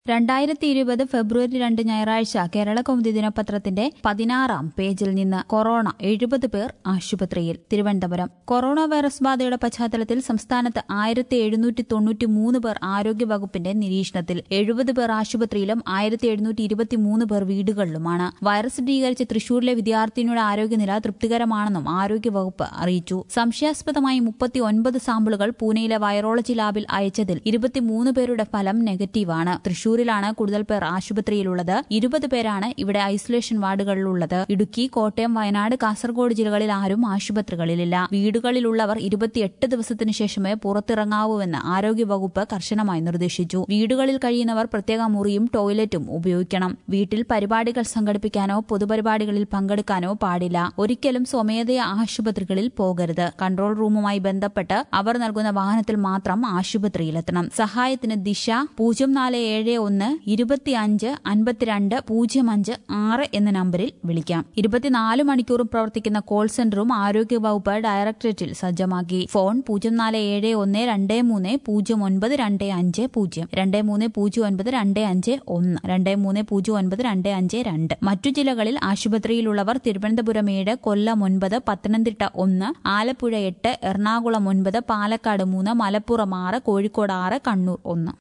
രണ്ടായിരത്തി ഇരുപത് ഫെബ്രുവരി രണ്ട് ഞായറാഴ്ച കേരള കൗമുദി ദിനപത്രത്തിന്റെ പതിനാറാം പേജിൽ നിന്ന് കൊറോണ എഴുപത് പേർ ആശുപത്രിയിൽ തിരുവനന്തപുരം കൊറോണ വൈറസ് ബാധയുടെ പശ്ചാത്തലത്തിൽ സംസ്ഥാനത്ത് ആയിരത്തി എഴുന്നൂറ്റി തൊണ്ണൂറ്റി മൂന്ന് പേർ ആരോഗ്യവകുപ്പിന്റെ നിരീക്ഷണത്തിൽ എഴുപത് പേർ ആശുപത്രിയിലും ആയിരത്തി എഴുന്നൂറ്റി ഇരുപത്തിമൂന്ന് പേർ വീടുകളിലുമാണ് വൈറസ് സ്ഥിരീകരിച്ച തൃശൂരിലെ വിദ്യാർത്ഥിനിയുടെ ആരോഗ്യനില തൃപ്തികരമാണെന്നും ആരോഗ്യവകുപ്പ് അറിയിച്ചു സംശയാസ്പദമായി മുപ്പത്തി ഒൻപത് സാമ്പിളുകൾ പൂനെയിലെ വൈറോളജി ലാബിൽ അയച്ചതിൽ ഇരുപത്തിമൂന്ന് പേരുടെ ഫലം നെഗറ്റീവാണ് തൃശൂരിലാണ് കൂടുതൽ പേർ ആശുപത്രിയിലുള്ളത് ഇരുപത് പേരാണ് ഇവിടെ ഐസൊലേഷൻ വാർഡുകളിലുള്ളത് ഇടുക്കി കോട്ടയം വയനാട് കാസർഗോഡ് ജില്ലകളിൽ ആരും ആശുപത്രികളിലില്ല വീടുകളിലുള്ളവർ ഇരുപത്തിയെട്ട് ദിവസത്തിനു ശേഷമേ പുറത്തിറങ്ങാവൂവെന്ന് ആരോഗ്യവകുപ്പ് കർശനമായി നിർദ്ദേശിച്ചു വീടുകളിൽ കഴിയുന്നവർ പ്രത്യേക മുറിയും ടോയ്ലറ്റും ഉപയോഗിക്കണം വീട്ടിൽ പരിപാടികൾ സംഘടിപ്പിക്കാനോ പൊതുപരിപാടികളിൽ പങ്കെടുക്കാനോ പാടില്ല ഒരിക്കലും സ്വമേധയാ ആശുപത്രികളിൽ പോകരുത് കൺട്രോൾ റൂമുമായി ബന്ധപ്പെട്ട് അവർ നൽകുന്ന വാഹനത്തിൽ മാത്രം ആശുപത്രിയിലെത്തണം സഹായത്തിന് ദിശ പൂജ്യം നാല് ഏഴ് ഒന്ന് ഇരുപത്തിയഞ്ച് അൻപത്തിരണ്ട് പൂജ്യം അഞ്ച് ആറ് എന്ന നമ്പറിൽ വിളിക്കാം ഇരുപത്തിനാല് മണിക്കൂറും പ്രവർത്തിക്കുന്ന കോൾ സെന്ററും ആരോഗ്യവകുപ്പ് ഡയറക്ടറേറ്റിൽ സജ്ജമാക്കി ഫോൺ പൂജ്യം നാല് ഏഴ് ഒന്ന് രണ്ട് മൂന്ന് പൂജ്യം ഒൻപത് രണ്ട് അഞ്ച് പൂജ്യം രണ്ട് മൂന്ന് പൂജ്യം ഒൻപത് രണ്ട് അഞ്ച് ഒന്ന് രണ്ട് മൂന്ന് പൂജ്യം ഒൻപത് രണ്ട് അഞ്ച് രണ്ട് മറ്റു ജില്ലകളിൽ ആശുപത്രിയിലുള്ളവർ തിരുവനന്തപുരം ഏഴ് കൊല്ലം ഒൻപത് പത്തനംതിട്ട ഒന്ന് ആലപ്പുഴ എട്ട് എറണാകുളം ഒൻപത് പാലക്കാട് മൂന്ന് മലപ്പുറം ആറ് കോഴിക്കോട് ആറ് കണ്ണൂർ ഒന്ന്